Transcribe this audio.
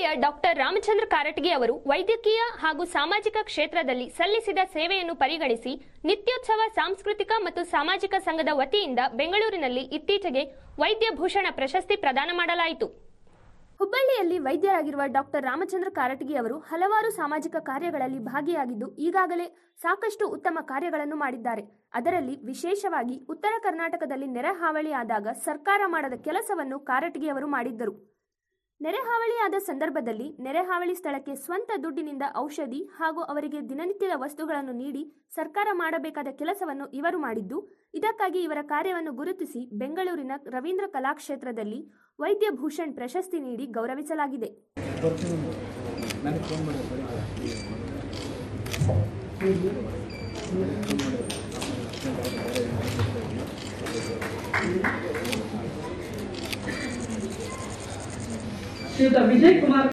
ಹುಬ್ಬಳ್ಳಿಯ ಡಾಕ್ಟರ್ ರಾಮಚಂದ್ರ ಕಾರಟಗಿ ಅವರು ವೈದ್ಯಕೀಯ ಹಾಗೂ ಸಾಮಾಜಿಕ ಕ್ಷೇತ್ರದಲ್ಲಿ ಸಲ್ಲಿಸಿದ ಸೇವೆಯನ್ನು ಪರಿಗಣಿಸಿ ನಿತ್ಯೋತ್ಸವ ಸಾಂಸ್ಕೃತಿಕ ಮತ್ತು ಸಾಮಾಜಿಕ ಸಂಘದ ವತಿಯಿಂದ ಬೆಂಗಳೂರಿನಲ್ಲಿ ಇತ್ತೀಚೆಗೆ ವೈದ್ಯ ಭೂಷಣ ಪ್ರಶಸ್ತಿ ಪ್ರದಾನ ಮಾಡಲಾಯಿತು ಹುಬ್ಬಳ್ಳಿಯಲ್ಲಿ ವೈದ್ಯರಾಗಿರುವ ಡಾಕ್ಟರ್ ರಾಮಚಂದ್ರ ಕಾರಟಗಿ ಅವರು ಹಲವಾರು ಸಾಮಾಜಿಕ ಕಾರ್ಯಗಳಲ್ಲಿ ಭಾಗಿಯಾಗಿದ್ದು ಈಗಾಗಲೇ ಸಾಕಷ್ಟು ಉತ್ತಮ ಕಾರ್ಯಗಳನ್ನು ಮಾಡಿದ್ದಾರೆ ಅದರಲ್ಲಿ ವಿಶೇಷವಾಗಿ ಉತ್ತರ ಕರ್ನಾಟಕದಲ್ಲಿ ನೆರೆ ಹಾವಳಿ ಆದಾಗ ಸರ್ಕಾರ ಮಾಡದ ಕೆಲಸವನ್ನು ಕಾರಟಗಿ ಅವರು ಮಾಡಿದ್ದರು ನೆರೆ ಹಾವಳಿಯಾದ ಸಂದರ್ಭದಲ್ಲಿ ನೆರೆ ಹಾವಳಿ ಸ್ಥಳಕ್ಕೆ ಸ್ವಂತ ದುಡ್ಡಿನಿಂದ ಔಷಧಿ ಹಾಗೂ ಅವರಿಗೆ ದಿನನಿತ್ಯದ ವಸ್ತುಗಳನ್ನು ನೀಡಿ ಸರ್ಕಾರ ಮಾಡಬೇಕಾದ ಕೆಲಸವನ್ನು ಇವರು ಮಾಡಿದ್ದು ಇದಕ್ಕಾಗಿ ಇವರ ಕಾರ್ಯವನ್ನು ಗುರುತಿಸಿ ಬೆಂಗಳೂರಿನ ರವೀಂದ್ರ ಕಲಾಕ್ಷೇತ್ರದಲ್ಲಿ ವೈದ್ಯ ಭೂಷಣ್ ಪ್ರಶಸ್ತಿ ನೀಡಿ ಗೌರವಿಸಲಾಗಿದೆ ನನಗೆ ಫೋನ್ ಮಾಡಿ ಶ್ರೀಯುತ ವಿಜಯ್ ಕುಮಾರ್